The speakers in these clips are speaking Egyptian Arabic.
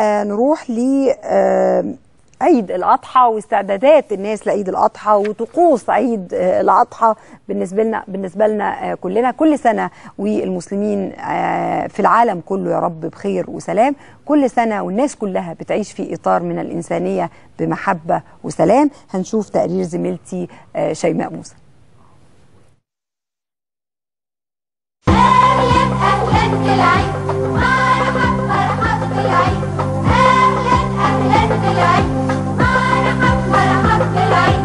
آه نروح ل آه عيد الأضحى واستعدادات الناس لعيد الأضحى وطقوس عيد آه الأضحى بالنسبة لنا بالنسبة لنا آه كلنا كل سنة والمسلمين آه في العالم كله يا رب بخير وسلام كل سنة والناس كلها بتعيش في إطار من الإنسانية بمحبة وسلام هنشوف تقرير زميلتي آه شيماء موسى أهلا أهلا بالعيد مرحب مرحب بالعيد أهلا أهلا بالعيد مرحب مرحب بالعيد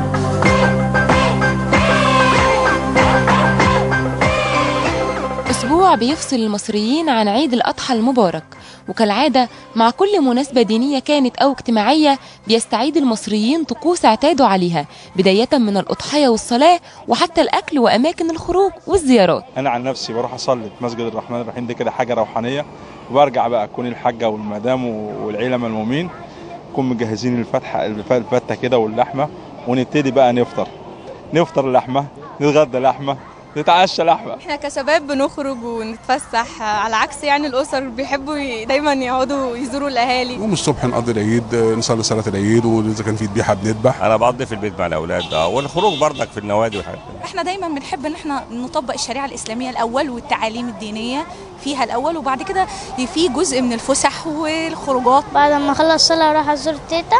أسبوع بيفصل المصريين عن عيد الأضحى المبارك وكالعادة مع كل مناسبة دينية كانت أو اجتماعية بيستعيد المصريين طقوس اعتادوا عليها بداية من الأضحية والصلاة وحتى الأكل وأماكن الخروج والزيارات انا عن نفسي بروح اصلي في مسجد الرحمن الرحيم دي كده حاجه روحانيه وبرجع بقى اكون الحاجه والمدام والعيله ملمومين نكون مجهزين الفتحه الف- الفته كده واللحمه ونبتدي بقى نفطر نفطر لحمه نتغدى لحمه نتعشى لحمه احنا كشباب بنخرج ونتفسح على عكس يعني الاسر بيحبوا ي- دايما يقعدوا يزوروا الاهالي نقوم الصبح نقضي العيد نصلي صلاة العيد وإذا كان في ذبيحة بنذبح انا بقضي في البيت مع الاولاد اه والخروج برضك في النوادي والحاجات دي. احنا دايما بنحب ان احنا نطبق الشريعه الاسلاميه الاول والتعاليم الدينيه فيها الاول وبعد كده في جزء من الفسح والخروجات بعد ما اخلص صلاة اروح ازور تيتا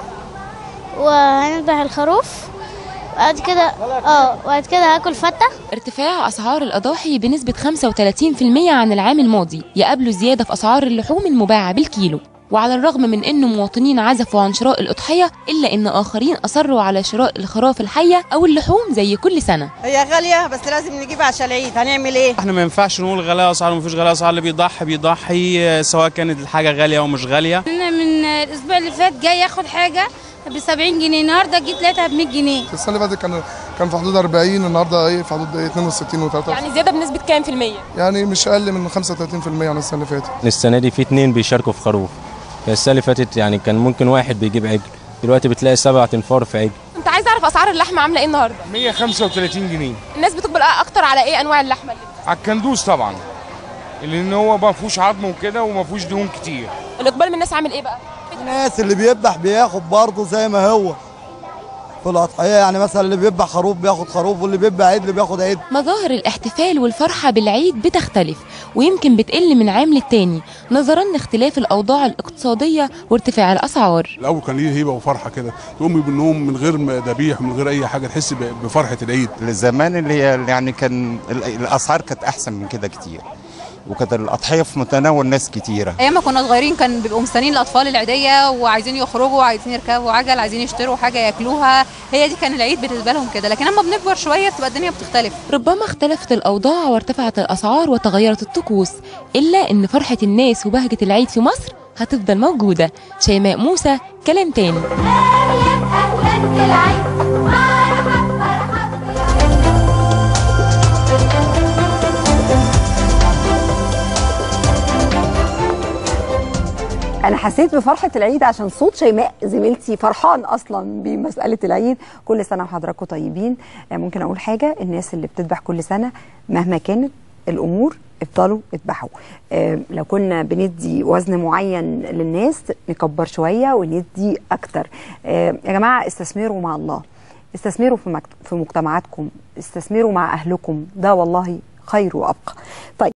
وهنذبح الخروف وبعد كده اه وبعد كده هاكل فتة ارتفاع أسعار الأضاحي بنسبة 35% عن العام الماضي يقابله زيادة في أسعار اللحوم المباعة بالكيلو وعلى الرغم من أن مواطنين عزفوا عن شراء الأضحية إلا أن آخرين أصروا على شراء الخراف الحية أو اللحوم زي كل سنة هي غالية بس لازم نجيبها عشان العيد هنعمل ايه؟ احنا ما ينفعش نقول غلاء اسعار ومفيش غلاء اسعار اللي بيضحي بيضحي آه، سواء كانت الحاجه غاليه او مش غاليه انا من الاسبوع اللي فات جاي اخد حاجة ب 70 جنيه النهارده جيت لقيتها ب 100 جنيه السنه اللي فاتت كان كان في حدود 40 النهارده ايه في حدود إيه 62 و3 يعني زيادة بنسبة كام في المية؟ يعني مش اقل من 35% عن السنه اللي فاتت السنة دي في اتنين بيشاركوا في خروف السنة اللي فاتت يعني كان ممكن واحد بيجيب عجل دلوقتي بتلاقي سبعة تنفار في عجل كنت عايز أعرف أسعار اللحمة عاملة إيه النهاردة 135 جنيه الناس بتقبل أكتر على إيه أنواع اللحمة اللي على الكندوز طبعا لان هو ما فيهوش عظم وكده وما فيهوش دهون كتير الإقبال من الناس عامل إيه بقى؟ الناس اللي بيذبح بياخد برضه زي ما هو في الأضحية يعني مثلا اللي بيذبح خروف بياخد خروف واللي بيذبح عدل بياخد عدل مظاهر الاحتفال والفرحة بالعيد بتختلف ويمكن بتقل من عام للتاني نظرا لاختلاف الأوضاع الاقتصادية وارتفاع الأسعار الأول كان ليه هيبة وفرحة كده تقومي بالنوم من غير ما ذبيح من غير أي حاجة تحس ب- بفرحة العيد زمان اللي هي يعني كان ال- الاسعار كانت احسن من كده كتير وكانت الاضحيه في متناول ناس كتيره ايام ما كنا صغيرين كان بيبقوا مستنيين الاطفال العيديه وعايزين يخرجوا وعايزين يركبوا عجل عايزين يشتروا حاجه ياكلوها هي دي كان العيد بالنسبه لهم كده لكن اما بنكبر شويه بتبقى الدنيا بتختلف ربما اختلفت الأوضاع وارتفعت الأسعار وتغيرت الطقوس إلا أن فرحة الناس وبهجة العيد في مصر هتفضل موجودة شيماء موسى كلام تاني أهلا أهلا بالعيد مرحب مرحب بالعيد انا حسيت بفرحه العيد عشان صوت شيماء زميلتي فرحان اصلا بمساله العيد كل سنه وحضراتكم طيبين آه، ممكن اقول حاجه الناس اللي بتذبح كل سنه مهما كانت الامور افضلوا اذبحوا آه، لو كنا بندي وزن معين للناس نكبر شويه وندي اكتر آه، يا جماعه استثمروا مع الله استثمروا في مكت- في مجتمعاتكم استثمروا مع اهلكم ده والله خير وابقى طيب